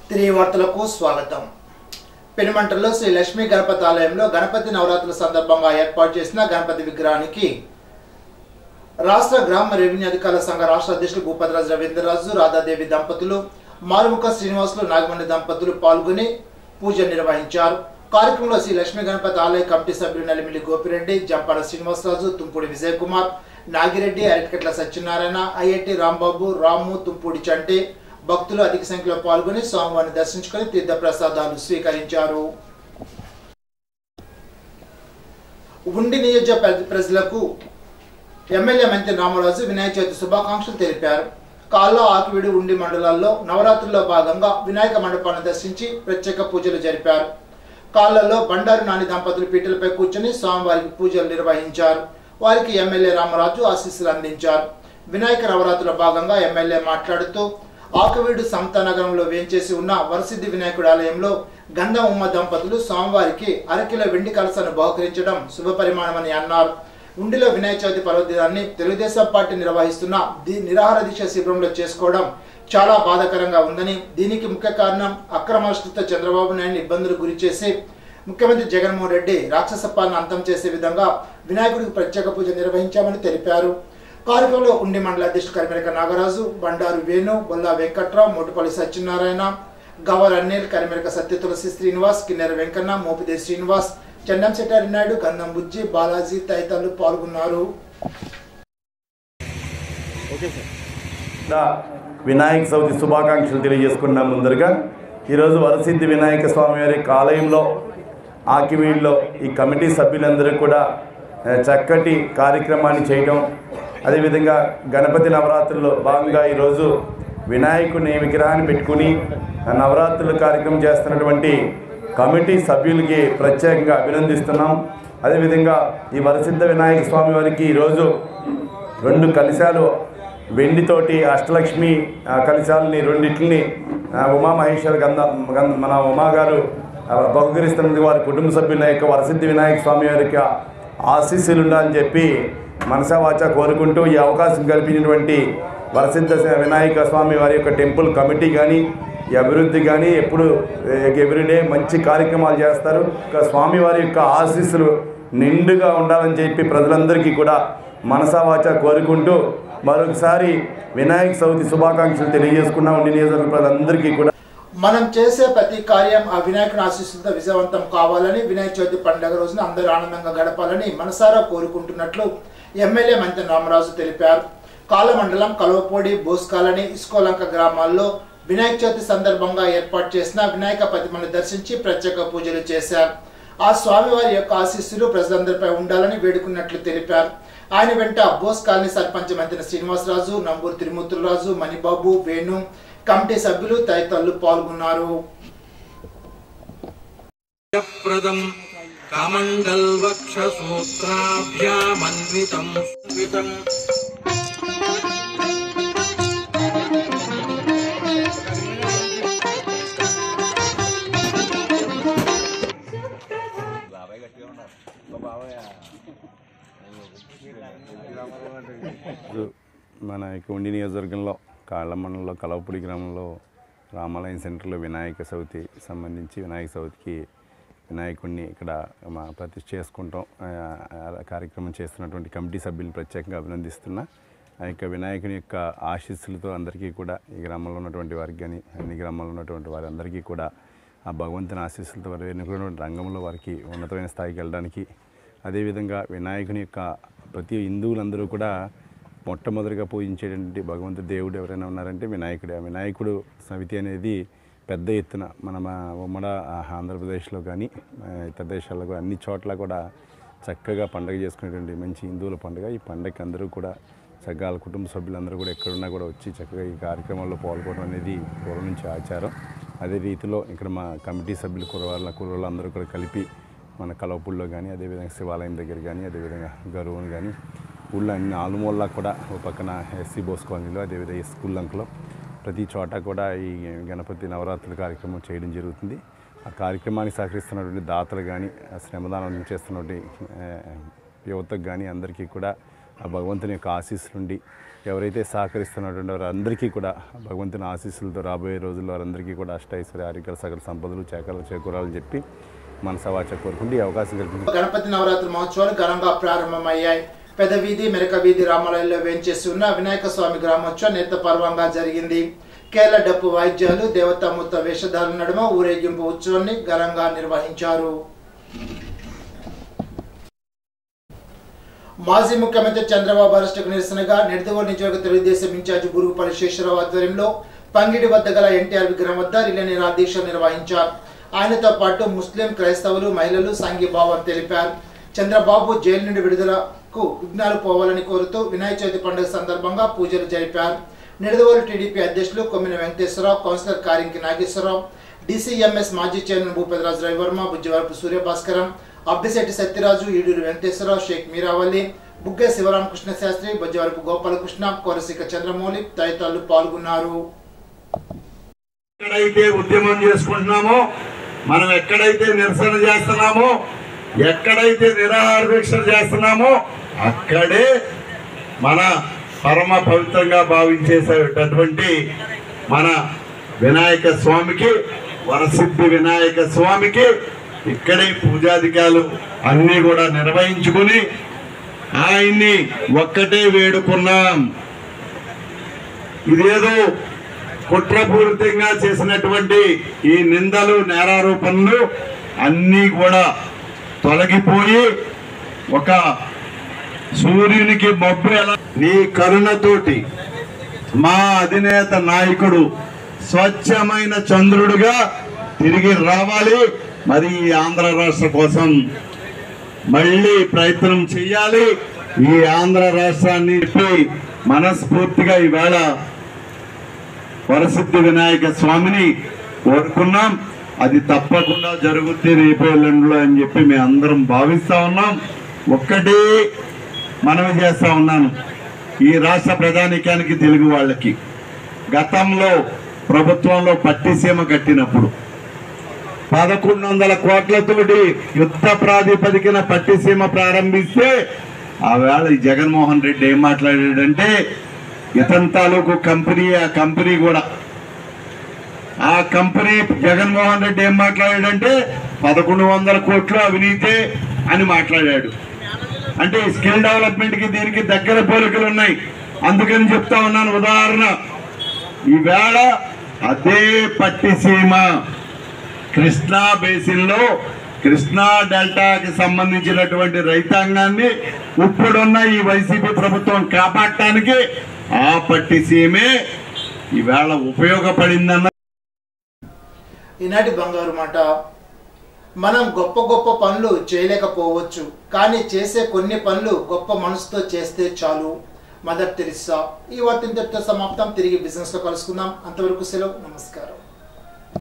తిరిగి వార్తలకు స్వాగతం పెనుమంటల్లో శ్రీ లక్ష్మీ గణపతి ఆలయంలో గణపతి నవరాత్రుల సందర్భంగా ఏర్పాటు చేసిన గణపతి విగ్రహానికి రాష్ట్ర గ్రామ రెవెన్యూ అధికారుల సంఘ రాష్ట్ర అధ్యక్షులు భూపతిరాజు రవీంద్రరాజు రాధాదేవి దంపతులు మారుముఖ శ్రీనివాసులు నాగమణి దంపతులు పాల్గొని పూజ నిర్వహించారు కార్యక్రమంలో శ్రీ లక్ష్మీ గణపతి ఆలయ కమిటీ సభ్యులు నలిమిలి గోపిరెడ్డి జంపాడ శ్రీనివాసరాజు తుంపూడి విజయ్ కుమార్ నాగిరెడ్డి అరటికట్ల సత్యనారాయణ ఐఐటి రాంబాబు రాము తుంపూడి చంటి భక్తులు అధిక సంఖ్యలో పాల్గొని స్వామివారిని దర్శించుకొని తీర్థ ప్రసాదాలు స్వీకరించారు ఉండి నియోజక ప్ర- ప్రజలకు ఎమ్మెల్యే మంత్రి రామరాజు వినాయక చవితి శుభాకాంక్షలు తెలిపారు కాళ్ళ ఆకివిడి ఉండి మండలాల్లో నవరాత్రుల్లో భాగంగా వినాయక మండపాన్ని దర్శించి ప్రత్యేక పూజలు జరిపారు కాళ్ళల్లో బండారు నాని దంపతులు పీటలపై కూర్చొని స్వామివారికి పూజలు నిర్వహించారు వారికి ఎమ్మెల్యే రామరాజు ఆశీస్సులు అందించారు వినాయక నవరాత్రుల భాగంగా ఎమ్మెల్యే మాట్లాడుతూ ఆకువీడు సమత నగరంలో వేంచేసి ఉన్న వరసిద్ధి వినాయకుడి ఆలయంలో గంధం ఉమ్మ దంపతులు స్వామివారికి అరకిలో వెండి కలసను బహుకరించడం శుభపరిమాణమని అన్నారు ఉండిలో వినాయక చవితి పర్వదినాన్ని తెలుగుదేశం పార్టీ నిర్వహిస్తున్న ది- నిరాహార దీక్ష శిబిరంలో చేసుకోవడం చాలా బాధాకరంగా ఉందని దీనికి ముఖ్య కారణం అక్రమాశ్రిత చంద్రబాబు నాయుడు ఇబ్బందులు గురి చేసి ముఖ్యమంత్రి జగన్మోహన్ రెడ్డి రాక్షస పాలన అంతం చేసే విధంగా వినాయకుడికి ప్రత్యేక పూజ నిర్వహించామని తెలిపారు కార్యక్రమంలో ఉండి మండల అధ్యక్షుడు కరిమెరక నాగరాజు బండారు వేణు బొల్లా వెంకట్రావు మోటుపల్లి సత్యనారాయణ గవర్ అన్నేల్ కరిమెరక సత్య తులసి శ్రీనివాస్ కిన్నెర వెంకన్న మోపిదే శ్రీనివాస్ చెన్నం శెట్టారి నాయుడు గంధం బుజ్జి బాలాజీ తదితరులు పాల్గొన్నారు దా వినాయక చవితి శుభాకాంక్షలు తెలియజేసుకున్నాం ముందరగా ఈరోజు వరసిద్ధి వినాయక స్వామి వారి ఆలయంలో ఆకివీడులో ఈ కమిటీ సభ్యులందరూ కూడా ఆ, చక్కటి కార్యక్రమాన్ని చేయడం అదేవిధంగా గణపతి నవరాత్రుల్లో భాగంగా ఈరోజు వినాయకుని విగ్రహాన్ని పెట్టుకుని ఆ నవరాత్రుల కార్యక్రమం చేస్తున్నటువంటి కమిటీ సభ్యులకి ప్రత్యేకంగా అభినందిస్తున్నాం అదేవిధంగా ఈ వరసిద్ధ వినాయక స్వామి వారికి ఈరోజు రెండు కలశాలు వెండితోటి అష్టలక్ష్మి ఆ, కలశాలని రెండింటిని ఆ, ఉమామహేశ్వర గంధ గంధ మన ఉమా గారు ఆ, బహుకరిస్తున్నది వారి కుటుంబ సభ్యుల యొక్క వరసిద్ధి వినాయక స్వామి వారి యొక్క ఆశీస్సులు ఉండాలని చెప్పి మనసా వాచ కోరుకుంటూ ఈ అవకాశం కల్పించినటువంటి వరసిద్ధ వినాయక స్వామి వారి యొక్క టెంపుల్ కమిటీ కానీ ఈ అభివృద్ధి కానీ ఎప్పుడు ఎవ్రీడే మంచి కార్యక్రమాలు చేస్తారు ఇంకా స్వామివారి యొక్క ఆశీస్సులు నిండుగా ఉండాలని చెప్పి ప్రజలందరికీ కూడా మనసావాచ కోరుకుంటూ మరొకసారి వినాయక చవితి శుభాకాంక్షలు తెలియజేసుకున్నా ఉండి నియోజకవర్గ ప్రజలందరికీ కూడా మనం చేసే ప్రతి కార్యం ఆ వినాయకుని ఆశీస్సులతో విజయవంతం కావాలని వినాయక చవితి పండుగ రోజున అందరూ ఆనందంగా గడపాలని మనసారా కోరుకుంటున్నట్లు ఎమ్మెల్యే మంత్రి రామరాజు తెలిపారు కాలమండలం కలవపూడి బోస్కాలని ఇస్కోలంక గ్రామాల్లో వినాయక చవితి సందర్భంగా ఏర్పాటు చేసిన వినాయక ప్రతిమను దర్శించి ప్రత్యేక పూజలు చేశారు ఆ స్వామివారి యొక్క ఆశీస్సులు ప్రజలందరిపై ఉండాలని వేడుకున్నట్లు తెలిపారు ఆయన వెంట బోస్ కాలనీ సర్పంచ్ మంత్రి శ్రీనివాసరాజు నంబూరు తిరుమూర్తులరాజు మణిబాబు వేణు కమిటీ సభ్యులు తదితరులు పాల్గొన్నారు ప్రదం కమండల్వక్షసూత్రాభ్యామన్వితం స్మితం ఈరోజు మన యొక్క ఉండి నియోజకవర్గంలో కాళ్ళ మండలంలో కలవపూడి గ్రామంలో రామాలయం సెంటర్లో వినాయక చవితి సంబంధించి వినాయక చవితికి వినాయకుడిని ఇక్కడ మా ప్రతిష్ఠ చేసుకుంటాం ఆ, ఆ కార్యక్రమం చేస్తున్నటువంటి కమిటీ సభ్యులను ప్రత్యేకంగా అభినందిస్తున్నా ఆ యొక్క వినాయకుని యొక్క ఆశీస్సులతో అందరికీ కూడా ఈ గ్రామంలో ఉన్నటువంటి వారికి కానీ అన్ని గ్రామాల్లో ఉన్నటువంటి వారందరికీ కూడా ఆ భగవంతుని ఆశీస్సులతో వారు ఎన్నుకున్నటువంటి రంగంలో వారికి ఉన్నతమైన స్థాయికి వెళ్ళడానికి అదేవిధంగా వినాయకుని యొక్క ప్రతి హిందువులందరూ కూడా మొట్టమొదటిగా పూజించేటువంటి భగవంతుడు దేవుడు ఎవరైనా ఉన్నారంటే వినాయకుడే ఆ వినాయకుడు సమితి అనేది పెద్ద ఎత్తున మన మా ఉమ్మడ ఆంధ్రప్రదేశ్లో కానీ ఆ, ఇతర దేశాల్లో కూడా అన్ని చోట్ల కూడా చక్కగా పండుగ చేసుకునేటువంటి మంచి హిందువుల పండుగ ఈ పండుగకి అందరూ కూడా చక్కగా వాళ్ళ కుటుంబ సభ్యులందరూ కూడా ఎక్కడున్నా కూడా వచ్చి చక్కగా ఈ కార్యక్రమాల్లో పాల్గొనడం అనేది పూర్వం నుంచి ఆచారం అదే రీతిలో ఇక్కడ మా కమిటీ సభ్యులు కురవాళ్ళ కుర్రవాళ్ళు అందరూ కూడా కలిపి మన కలవపూడిలో కానీ అదేవిధంగా శివాలయం దగ్గర కానీ అదేవిధంగా గరువును కానీ ఊళ్ళో అన్ని ఆలుమూలలా కూడా ఓ పక్కన ఎస్సీ బోస్ కాలనీలో అదేవిధంగా స్కూల్ లంకలో ప్రతి చోట కూడా ఈ గణపతి నవరాత్రుల కార్యక్రమం చేయడం జరుగుతుంది ఆ కార్యక్రమానికి సహకరిస్తున్నటువంటి దాతలు కానీ ఆ శ్రమదానం చేస్తున్నటువంటి ఆ, యువతకు కానీ అందరికీ కూడా ఆ భగవంతుని యొక్క ఆశీస్సులుండి ఎవరైతే సహకరిస్తున్నటువంటి వారందరికీ కూడా భగవంతుని ఆశీస్సులతో రాబోయే రోజుల్లో వారందరికీ కూడా అష్టైశ్వర్య ఆరోగ్య సకల సంపదలు చేకలు చేకూరాలని చెప్పి మన సవాచ కోరుకుంటూ ఈ అవకాశం కల్పించి గణపతి నవరాత్రి మహోత్సవాలు ఘనంగా ప్రారంభమయ్యాయి పెద్ద వీధి మెరక వీధి రామాలయంలో వేంచేసి ఉన్న వినాయక స్వామి గ్రామోత్సవం నేత పర్వంగా జరిగింది కేరళ డప్పు వాయిద్యాలు దేవతామూర్త వేషధారణ నడుమ ఊరేగింపు ఉత్సవాన్ని ఘనంగా నిర్వహించారు మాజీ ముఖ్యమంత్రి చంద్రబాబు అరెస్టుకు నిరసనగా నిడదవోలు నియోజకవర్గ తెలుగుదేశం ఇన్ఛార్జి గురుగుపల్లి శేషరావు ఆధ్వర్యంలో పంగిడి వద్ద గల ఎన్టీఆర్ విగ్రహం వద్ద రిలే నిరాదీక్ష నిర్వహించారు ఆయనతో పాటు ముస్లిం క్రైస్తవులు మహిళలు సంఘీభావం తెలిపారు చంద్రబాబు జైలు నుండి విడుదలకు విఘ్నాలు పోవాలని కోరుతూ వినాయక చవితి పండుగ సందర్భంగా పూజలు జరిపారు నిడదవోలు టీడీపీ అధ్యక్షులు కొమ్మిన వెంకటేశ్వరరావు కౌన్సిలర్ కారింకి నాగేశ్వరరావు డీసీఎంఎస్ మాజీ చైర్మన్ భూపతిరాజు రవివర్మ బుజ్జివరపు సూర్యభాస్కరం అబ్బిశెట్టి సత్యరాజు ఈడూరు వెంకటేశ్వరరావు షేక్ మీరావల్లి బుగ్గే శివరామకృష్ణ శాస్త్రి బొజ్జవరపు గోపాలకృష్ణ కోరసిక చంద్రమౌళి తదితరులు పాల్గొన్నారు ఎక్కడైతే ఉద్యమం చేసుకుంటున్నామో మనం ఎక్కడైతే నిరసన చేస్తున్నామో ఎక్కడైతే నిరాహార దీక్షలు చేస్తున్నామో అక్కడే మన పరమ పవిత్రంగా భావించేసేటటువంటి మన వినాయక స్వామికి వరసిద్ధి వినాయక స్వామికి ఇక్కడే పూజాధికాలు అన్నీ కూడా నిర్వహించుకుని ఆయన్ని ఒక్కటే వేడుకున్నాం ఇదేదో కుట్రపూరితంగా చేసినటువంటి ఈ నిందలు నేరారోపణలు అన్నీ కూడా తొలగిపోయి ఒక సూర్యునికి మబ్బు ఎలా నీ కరుణతోటి మా అధినేత నాయకుడు స్వచ్ఛమైన చంద్రుడుగా తిరిగి రావాలి మరి ఈ ఆంధ్ర రాష్ట్ర కోసం మళ్ళీ ప్రయత్నం చేయాలి ఈ ఆంధ్ర రాష్ట్రాన్ని చెప్పి మనస్ఫూర్తిగా ఈవేళ వరసిద్ధి వినాయక స్వామిని కోరుకున్నాం అది తప్పకుండా జరుగుద్ది రేపు ఎల్లుండిలో అని చెప్పి మేము అందరం భావిస్తా ఉన్నాం ఒక్కటే మనవి చేస్తా ఉన్నాను ఈ రాష్ట్ర ప్రధానికానికి తెలుగు వాళ్ళకి గతంలో ప్రభుత్వంలో పట్టిసీమ కట్టినప్పుడు పదకొండు వందల కోట్లతోటి యుద్ధ ప్రాతిపదికన పట్టిసీమ ప్రారంభిస్తే ఆ వేళ ఈ జగన్మోహన్ రెడ్డి ఏం మాట్లాడాడంటే ఇతని తాలూకు కంపెనీ ఆ కంపెనీ కూడా ఆ కంపెనీ జగన్మోహన్ రెడ్డి ఏం మాట్లాడాడంటే పదకొండు వందల కోట్లు అవినీతే అని మాట్లాడాడు అంటే స్కిల్ డెవలప్మెంట్ కి దీనికి దగ్గర పోలికలు ఉన్నాయి అందుకని చెప్తా ఉన్నాను ఉదాహరణ ఈవేళ అదే పట్టిసీమ కృష్ణా బేసిన్ లో కృష్ణా డెల్టాకి సంబంధించినటువంటి రైతాంగాన్ని ఇప్పుడున్న ఈ వైసీపీ ప్రభుత్వం కాపాడటానికి ఆ పట్టిసీమే ఈవేళ ఉపయోగపడిందన్న ఈనాటి బంగారు మాట మనం గొప్ప గొప్ప పనులు చేయలేకపోవచ్చు కానీ చేసే కొన్ని పనులు గొప్ప మనసుతో చేస్తే చాలు మదర్ తెరిసా ఈ వార్త ఇంతటితో సమాప్తం తిరిగి బిజినెస్ లో కలుసుకుందాం అంతవరకు సెలవు నమస్కారం